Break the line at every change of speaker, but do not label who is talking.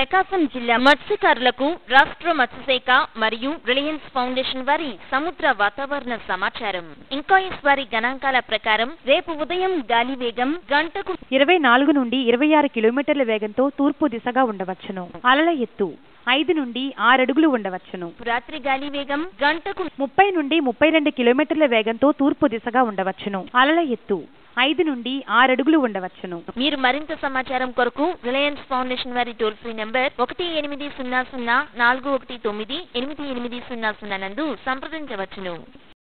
ప్రకాశం జిల్లా మత్స్యకారులకు రాష్ట్ర మత్స్యశాఖ మరియు రిలయన్స్ ఫౌండేషన్ వారి సముద్ర వాతావరణ సమాచారం ఇంకాయిస్ వారి గణాంకాల ప్రకారం రేపు ఉదయం గాలి వేగం గంటకు
ఇరవై నాలుగు నుండి ఇరవై ఆరు కిలోమీటర్ల వేగంతో తూర్పు దిశగా ఉండవచ్చును అలల ఎత్తు ఐదు నుండి ఆరడుగులు ఉండవచ్చును
రాత్రి గాలి వేగం గంటకు
ముప్పై నుండి ముప్పై రెండు కిలోమీటర్ల వేగంతో తూర్పు దిశగా ఉండవచ్చును అలల ఎత్తు ఐదు నుండి ఆరడుగులు ఉండవచ్చును
మీరు మరింత సమాచారం కొరకు రిలయన్స్ ఫౌండేషన్ వారి టోల్ ఫ్రీ నెంబర్ ఒకటి ఎనిమిది సున్నా సున్నా నాలుగు ఒకటి తొమ్మిది ఎనిమిది ఎనిమిది సున్నా సున్నా నందు సంప్రదించవచ్చును